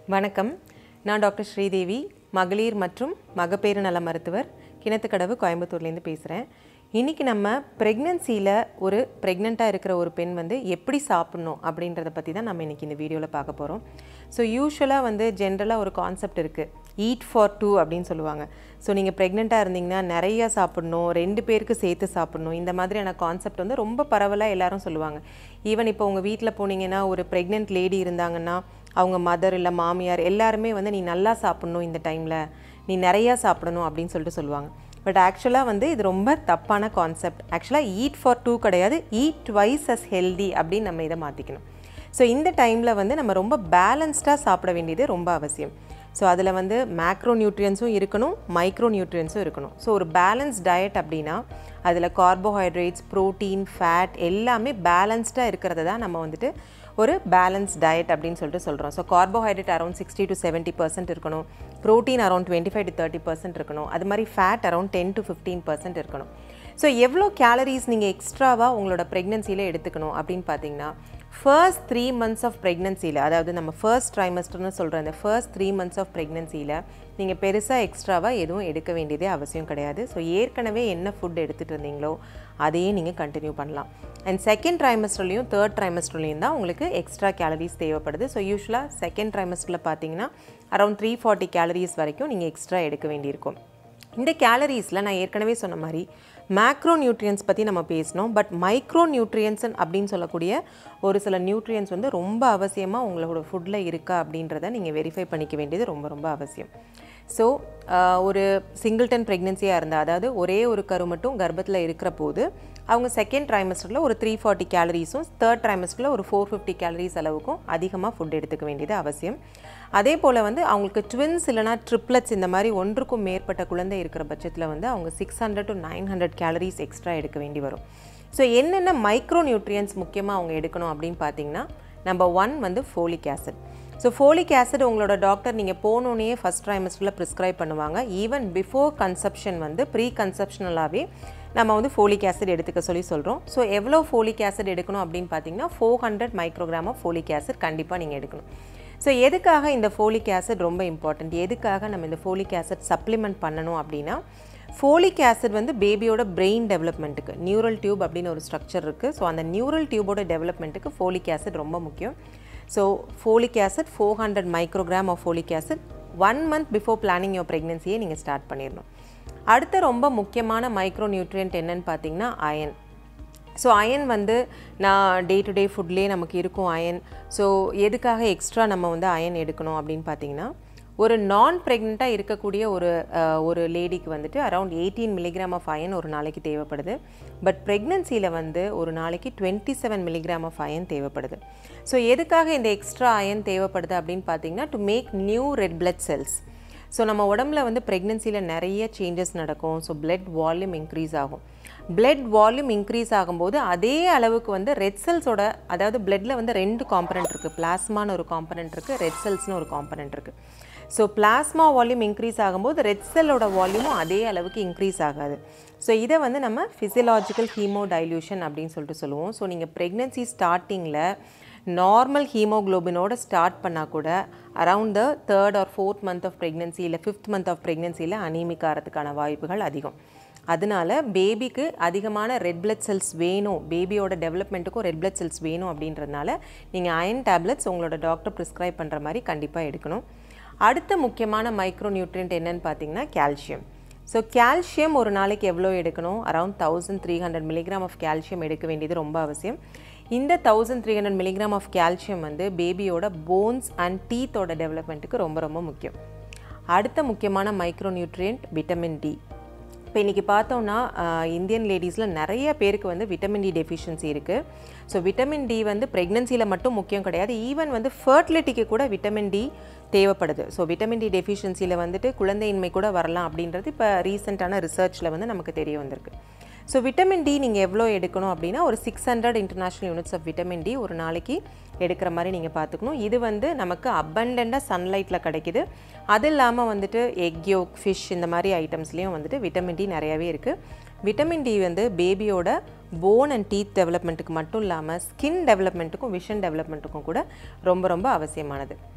வணக்கம் நான் டாக்டர் ஸ்ரீதேவி மகளிர் மற்றும் மகப்பேறு நல மருத்துவர் கிணத்துக்கடவு கோயம்புத்தூர்லேருந்து பேசுகிறேன் இன்றைக்கி நம்ம ப்ரெக்னென்சியில் ஒரு ப்ரெக்னெண்ட்டாக இருக்கிற ஒரு பெண் வந்து எப்படி சாப்பிட்ணும் அப்படின்றத பற்றி தான் நம்ம இன்றைக்கி இந்த வீடியோவில் பார்க்க போகிறோம் ஸோ யூஸ்வலாக வந்து ஜென்ரலாக ஒரு கான்செப்ட் இருக்குது ஈட் ஃபார் டூ அப்படின்னு சொல்லுவாங்க ஸோ நீங்கள் ப்ரெக்னெண்ட்டாக இருந்தீங்கன்னா நிறையா சாப்பிட்ணும் ரெண்டு பேருக்கு சேர்த்து சாப்பிட்ணும் இந்த மாதிரியான கான்செப்ட் வந்து ரொம்ப பரவலாக எல்லாரும் சொல்லுவாங்க ஈவன் இப்போ உங்கள் வீட்டில் போனீங்கன்னா ஒரு ப்ரெக்னென்ட் லேடி இருந்தாங்கன்னா அவங்க மதர் இல்லை மாமியார் எல்லாருமே வந்து நீ நல்லா சாப்பிட்ணும் இந்த டைமில் நீ நிறையா சாப்பிடணும் அப்படின்னு சொல்லிட்டு சொல்லுவாங்க பட் ஆக்சுவலாக வந்து இது ரொம்ப தப்பான கான்செப்ட் ஆக்சுவலாக ஈட் ஃபார் டூ கிடையாது ஈட் ட்வைஸ் அஸ் ஹெல்தி அப்படின்னு நம்ம இதை மாற்றிக்கணும் ஸோ இந்த டைமில் வந்து நம்ம ரொம்ப பேலன்ஸ்டாக சாப்பிட வேண்டியது ரொம்ப அவசியம் ஸோ அதில் வந்து மேக்ரோ நியூட்ரியன்ஸும் இருக்கணும் மைக்ரோ நியூட்ரியன்ஸும் இருக்கணும் ஸோ ஒரு பேலன்ஸ் டயட் அப்படின்னா அதில் கார்போஹைட்ரேட்ஸ் ப்ரோட்டீன் ஃபேட் எல்லாமே பேலன்ஸ்டாக இருக்கிறத தான் நம்ம வந்துட்டு ஒரு பேலன்ஸ் டயட் அப்படின்னு சொல்லிட்டு சொல்கிறோம் so carbohydrate around sixty to seventy percent இருக்கணும் protein around twenty five to thirty percent இருக்கணும் அது மாதிரி fat around ten to fifteen percent இருக்கணும் ஸோ எவ்வளோ கேலரிஸ் நீங்கள் எக்ஸ்ட்ராவாக உங்களோட ப்ரெக்னென்சியில் எடுத்துக்கணும் அப்படின்னு பார்த்தீங்கன்னா ஃபர்ஸ்ட் த்ரீ மந்த்ஸ் ஆஃப் ப்ரெக்னென்சியில் அதாவது நம்ம ஃபர்ஸ்ட் ட்ரைமஸ்டர்னு சொல்கிற அந்த ஃபர்ஸ்ட் த்ரீ மந்த்ஸ் ஆஃப் ப்ரெக்னென்சியில் நீங்கள் பெருசாக எக்ஸ்ட்ராவாக எதுவும் எடுக்க வேண்டியதே அவசியம் கிடையாது ஸோ ஏற்கனவே என்ன ஃபுட் எடுத்துகிட்டு இருந்தீங்களோ அதையே நீங்கள் கண்டினியூ பண்ணலாம் அண்ட் செகண்ட் ட்ரைமஸ்டர்லையும் தேர்ட் ட்ரைமஸ்டர்லையும் தான் உங்களுக்கு எக்ஸ்ட்ரா கேலரிஸ் தேவைப்படுது ஸோ யூஸ்வலாக செகண்ட் ட்ரைமஸ்டரில் பார்த்தீங்கன்னா அரௌண்ட் த்ரீ ஃபார்ட்டி கேலரிஸ் வரைக்கும் நீங்கள் எக்ஸ்ட்ரா எடுக்க வேண்டியிருக்கும் இந்த கேலரிஸில் நான் ஏற்கனவே சொன்ன மாதிரி மேக்ரோ நியூட்ரியன்ஸ் பற்றி நம்ம பேசினோம் பட் மைக்ரோ நியூட்ரியன்ஸ் அப்படின்னு சொல்லக்கூடிய ஒரு சில நியூட்ரியன்ஸ் வந்து ரொம்ப அவசியமாக உங்களோட ஃபுட்டில் இருக்கா அப்படின்றத நீங்கள் வெரிஃபை பண்ணிக்க வேண்டியது ரொம்ப ரொம்ப அவசியம் ஸோ ஒரு சிங்கிள்டன் ப்ரெக்னென்சியாக இருந்தால் அதாவது ஒரே ஒரு கரு மட்டும் கர்ப்பத்தில் இருக்கிற போது அவங்க செகண்ட் ட்ரைமஸ்டரில் ஒரு த்ரீ ஃபார்ட்டி கேலரிஸும் தேர்ட் ட்ரைமஸ்டரில் ஒரு ஃபோர் ஃபிஃப்டி கேலரிஸ் அளவுக்கும் அதிகமாக ஃபுட் எடுத்துக்க வேண்டியது அவசியம் அதே போல் வந்து அவங்களுக்கு ட்வின்ஸ் இல்லைனா ட்ரிப்ளட்ஸ் இந்த மாதிரி ஒன்றுக்கும் மேற்பட்ட குழந்தை இருக்கிற பட்சத்தில் வந்து அவங்க six hundred to nine hundred calories extra எடுக்க வேண்டி வரும் ஸோ என்னென்ன மைக்ரோ நியூட்ரியன்ஸ் முக்கியமாக அவங்க எடுக்கணும் அப்படின்னு பார்த்தீங்கன்னா நம்பர் ஒன் வந்து folic acid so folic acid உங்களோட டாக்டர் நீங்கள் போனோன்னே ஃபஸ்ட் ட்ரைமஸ்டரில் ப்ரிஸ்கிரைப் பண்ணுவாங்க ஈவன் பிஃபோர் கன்செப்ஷன் வந்து ப்ரீ கன்செப்ஷனலாகவே நம்ம வந்து ஃபோலிக் ஆசிட் எடுத்துக்க சொல்லி சொல்கிறோம் ஸோ எவ்வளோ ஃபோலிக் ஆசிட் எடுக்கணும் அப்படின்னு பார்த்தீங்கன்னா four hundred microgram of folic acid கண்டிப்பாக நீங்கள் எடுக்கணும் ஸோ எதுக்காக இந்த ஃபோலிக் ஆசிட் ரொம்ப இம்பார்ட்டண்ட் எதுக்காக நம்ம இந்த ஃபோலிக் ஆசிட் சப்ளிமெண்ட் பண்ணணும் அப்படின்னா ஃபோலிக் ஆசிட் வந்து பேபியோட பிரெயின் டெவலப்மெண்ட்டுக்கு நியூரல் டியூப் அப்படின்னு ஒரு ஸ்ட்ரக்சர் இருக்குது ஸோ அந்த நியூரல் டியூபோட டெவலப்மெண்ட்டுக்கு ஃபோலிக் ஆசிட் ரொம்ப முக்கியம் so folic acid four hundred microgram of folic acid one month before planning your ப்ரெக்னென்சியை நீங்கள் ஸ்டார்ட் பண்ணிடணும் அடுத்த ரொம்ப முக்கியமான மைக்ரோ நியூட்ரியன்ட் என்னன்னு பார்த்தீங்கன்னா அயன் ஸோ அயன் வந்து நான் டே டு டே ஃபுட்லேயே நமக்கு இருக்கும் அயன் ஸோ எதுக்காக எக்ஸ்ட்ரா நம்ம வந்து அயன் எடுக்கணும் அப்படின்னு பார்த்தீங்கன்னா ஒரு நான் ப்ரெக்னெண்ட்டாக இருக்கக்கூடிய ஒரு ஒரு லேடிக்கு வந்துட்டு around eighteen milligram of iron ஒரு நாளைக்கு தேவைப்படுது பட் ப்ரெக்னென்சியில் வந்து ஒரு நாளைக்கு twenty seven milligram of iron தேவைப்படுது ஸோ எதுக்காக இந்த எக்ஸ்ட்ரா அயன் தேவைப்படுது அப்படின்னு பார்த்தீங்கன்னா to make new red blood cells so நம்ம உடம்புல வந்து ப்ரெக்னென்சியில் நிறைய சேஞ்சஸ் நடக்கும் ஸோ பிளட் வால்யூம் இன்க்ரீஸ் ஆகும் பிளட் வால்யூம் இன்க்ரீஸ் ஆகும்போது அதே அளவுக்கு வந்து ரெட் செல்ஸோட அதாவது பிளட்டில் வந்து ரெண்டு காம்பனண்ட் இருக்குது பிளாஸ்மான்னு ஒரு காம்பனண்ட் இருக்குது ரெட் செல்ஸ்னு ஒரு காம்பனண்ட் இருக்குது ஸோ பிளாஸ்மா வால்யூம் இன்க்ரீஸ் ஆகும்போது ரெட் செல்லோட வால்யூமும் அதே அளவுக்கு இன்க்ரீஸ் ஆகாது ஸோ இதை வந்து நம்ம ஃபிசியலாஜிக்கல் ஹீமோ டைல்யூஷன் அப்படின்னு சொல்லிட்டு சொல்லுவோம் ஸோ நீங்கள் ப்ரெக்னென்சி ஸ்டார்டிங்கில் நார்மல் ஹீமோக்ளோபினோட ஸ்டார்ட் பண்ணால் கூட around the third or fourth month of pregnancy இல்லை ஃபிஃப்த் மந்த் ஆஃப் ப்ரெக்னென்சியில் அனீமிக் ஆகிறதுக்கான வாய்ப்புகள் அதிகம் அதனால பேபிக்கு அதிகமான ரெட் பிளட் செல்ஸ் வேணும் பேபியோட டெவலப்மெண்ட்டுக்கும் ரெட் பிளட் செல்ஸ் வேணும் அப்படின்றதுனால நீங்கள் அயன் டேப்லெட்ஸ் உங்களோட டாக்டர் ப்ரிஸ்கிரைப் பண்ணுற மாதிரி கண்டிப்பாக எடுக்கணும் அடுத்த முக்கியமான மைக்ரோ நியூட்ரியன்ட் என்னன்னு பார்த்தீங்கன்னா கால்சியம் ஸோ கால்சியம் ஒரு நாளைக்கு எவ்வளோ எடுக்கணும் around thousand three hundred milligram of calcium எடுக்க வேண்டியது ரொம்ப அவசியம் இந்த thousand three hundred milligram of calcium வந்து பேபியோட போன்ஸ் அண்ட் டீத்தோட டெவலப்மெண்ட்டுக்கு ரொம்ப ரொம்ப முக்கியம் அடுத்த முக்கியமான மைக்ரோ நியூட்ரியன்ட் விட்டமின் டி இப்போ இன்றைக்கி பார்த்தோம்னா இந்தியன் லேடிஸில் நிறைய பேருக்கு வந்து விட்டமின் டி டெஃபிஷியன்சி இருக்குது ஸோ விட்டமின் டி வந்து ப்ரெக்னென்சியில் மட்டும் முக்கியம் கிடையாது ஈவன் வந்து ஃபர்டிலிட்டிக்கு கூட விட்டமின் டி தேவைப்படுது ஸோ விட்டமின் டி டெஃபிஷியன்சியில் வந்துட்டு குழந்தையின்மை கூட வரலாம் அப்படின்றது இப்போ ரீசெண்டான ரிசர்ச்சில் வந்து நமக்கு தெரிய வந்திருக்கு ஸோ விட்டமின் டி நீங்கள் எவ்வளோ எடுக்கணும் அப்படின்னா ஒரு six hundred international units of vitamin D ஒரு நாளைக்கு எடுக்கிற மாதிரி நீங்கள் பார்த்துக்கணும் இது வந்து நமக்கு அபண்டண்ட்டாக சன்லைட்டில் கிடைக்குது அது இல்லாமல் வந்துட்டு எக் யோக் ஃபிஷ் இந்த மாதிரி ஐட்டம்ஸ்லேயும் வந்துட்டு விட்டமின் டி நிறையாவே இருக்குது விட்டமின் டி வந்து பேபியோட போன் அண்ட் டீத் டெவலப்மெண்ட்டுக்கு மட்டும் இல்லாமல் ஸ்கின் டெவலப்மெண்ட்டுக்கும் விஷன் டெவலப்மெண்ட்டுக்கும் கூட ரொம்ப ரொம்ப அவசியமானது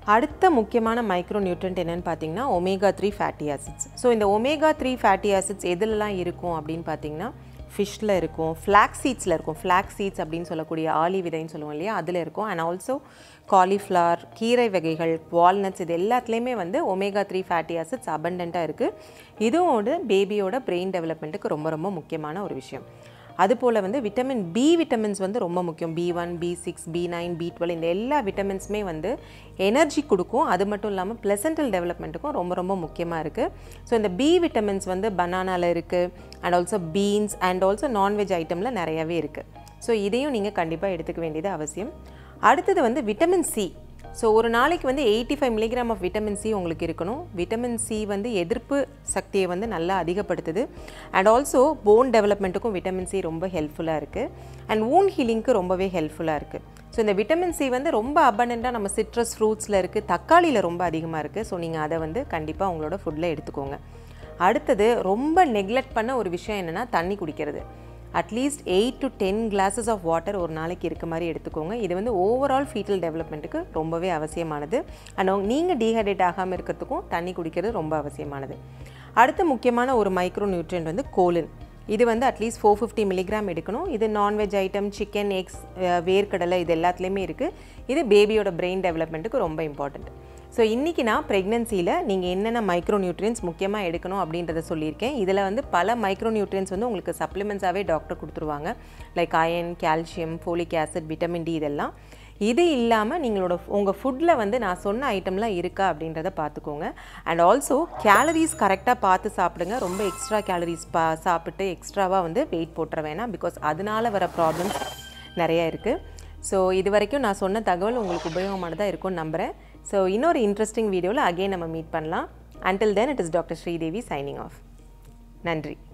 அடுத்த முக்கியமான மைக்ரோ நியூட்ரண்ட் என்னென்னு பார்த்தீங்கன்னா omega three fatty acids so இந்த ஒமேகா த்ரீ ஃபேட்டி ஆசிட்ஸ் எதுலலாம் இருக்கும் அப்படின்னு பார்த்தீங்கன்னா ஃபிஷ்ஷில் இருக்கும் ஃப்ளாக் சீட்ஸில் இருக்கும் ஃப்ளாக் சீட்ஸ் அப்படின்னு சொல்லக்கூடிய ஆலி விதைன்னு சொல்லுவோம் இல்லையா அதில் இருக்கும் அண்ட் ஆல்சோ காலிஃப்ளவர் கீரை வகைகள் வால்நட்ஸ் இது எல்லாத்துலேயுமே வந்து ஒமேகா த்ரீ ஃபேட்டி ஆசிட்ஸ் அபண்டண்ட்டாக இருக்குது இதுவோட பேபியோட பிரெயின் டெவலப்மெண்ட்டுக்கு ரொம்ப ரொம்ப முக்கியமான ஒரு விஷயம் அதுபோல் வந்து விட்டமின் பி விட்டமின்ஸ் வந்து ரொம்ப முக்கியம் B one B six B nine B twelve இந்த எல்லா விட்டமின்ஸுமே வந்து எனர்ஜி கொடுக்கும் அது மட்டும் இல்லாமல் ப்ளசன்டல் டெவலப்மெண்ட்டுக்கும் ரொம்ப ரொம்ப முக்கியமாக இருக்குது ஸோ இந்த பி விட்டமின்ஸ் வந்து பனானாவில் இருக்குது and also beans and also non veg ஐட்டமில் நிறையவே இருக்குது ஸோ இதையும் நீங்கள் கண்டிப்பாக எடுத்துக்க வேண்டியது அவசியம் அடுத்தது வந்து விட்டமின் சி ஸோ ஒரு நாளைக்கு வந்து eighty five milligram of vitamin C உங்களுக்கு இருக்கணும் விட்டமின் சி வந்து எதிர்ப்பு சக்தியை வந்து நல்லா அதிகப்படுத்துது அண்ட் ஆல்சோ போன் டெவலப்மெண்ட்டுக்கும் விட்டமின் சி ரொம்ப ஹெல்ப்ஃபுல்லாக இருக்குது அண்ட் ஊன் ஹீலிங்க்கு ரொம்பவே ஹெல்ப்ஃபுல்லாக இருக்குது ஸோ இந்த விட்டமின் சி வந்து ரொம்ப அபண்டண்ட்டாக நம்ம சிட்ரஸ் ஃப்ரூட்ஸில் இருக்குது தக்காளியில் ரொம்ப அதிகமாக இருக்குது ஸோ நீங்கள் அதை வந்து கண்டிப்பாக உங்களோட ஃபுட்டில் எடுத்துக்கோங்க அடுத்தது ரொம்ப நெக்லெக்ட் பண்ண ஒரு விஷயம் என்னென்னா தண்ணி குடிக்கிறது at least eight to ten glasses of water ஒரு நாளைக்கு இருக்க மாதிரி எடுத்துக்கோங்க இது வந்து ஓவரால் ஃபீட்டல் டெவலப்மெண்ட்டுக்கு ரொம்பவே அவசியமானது அண்ட் நீங்கள் டீஹைட்ரேட் ஆகாமல் இருக்கிறதுக்கும் தண்ணி குடிக்கிறது ரொம்ப அவசியமானது அடுத்த முக்கியமான ஒரு மைக்ரோ நியூட்ரியன்ட் வந்து கோலின் இது வந்து அட்லீஸ்ட் ஃபோர் ஃபிஃப்டி மில்லிகிராம் எடுக்கணும் இது நான்வெஜ் ஐட்டம் சிக்கன் எக்ஸ் வேர்க்கடலை இது எல்லாத்துலேயுமே இருக்குது இது பேபியோட பிரெயின் டெவலப்மெண்ட்டுக்கு ரொம்ப இம்பார்ட்டண்ட் ஸோ இன்றைக்கி நான் ப்ரெக்னென்சியில் நீங்கள் என்னென்ன மைக்ரோ நியூட்ரியன்ஸ் முக்கியமாக எடுக்கணும் அப்படின்றத சொல்லியிருக்கேன் இதில் வந்து பல மைக்ரோ நியூட்ரியன்ஸ் வந்து உங்களுக்கு சப்ளிமெண்ட்ஸாகவே டாக்டர் கொடுத்துருவாங்க like iron calcium folic acid vitamin D இதெல்லாம் இது இல்லாமல் நீங்களோட உங்கள் ஃபுட்டில் வந்து நான் சொன்ன ஐட்டம்லாம் இருக்கா அப்படின்றத பார்த்துக்கோங்க அண்ட் ஆல்சோ கேலரிஸ் கரெக்டாக பார்த்து சாப்பிடுங்க ரொம்ப எக்ஸ்ட்ரா கேலரிஸ் பா சாப்பிட்டு எக்ஸ்ட்ராவாக வந்து வெயிட் போட்டுற வேணாம் பிகாஸ் அதனால் வர ப்ராப்ளம்ஸ் நிறைய இருக்குது ஸோ இது வரைக்கும் நான் சொன்ன தகவல் உங்களுக்கு உபயோகமானதாக இருக்கும்னு நம்புகிறேன் ஸோ இன்னொரு இன்ட்ரெஸ்டிங் வீடியோவில் அகைன் நம்ம மீட் பண்ணலாம் until then it is doctor Sridevi signing off நன்றி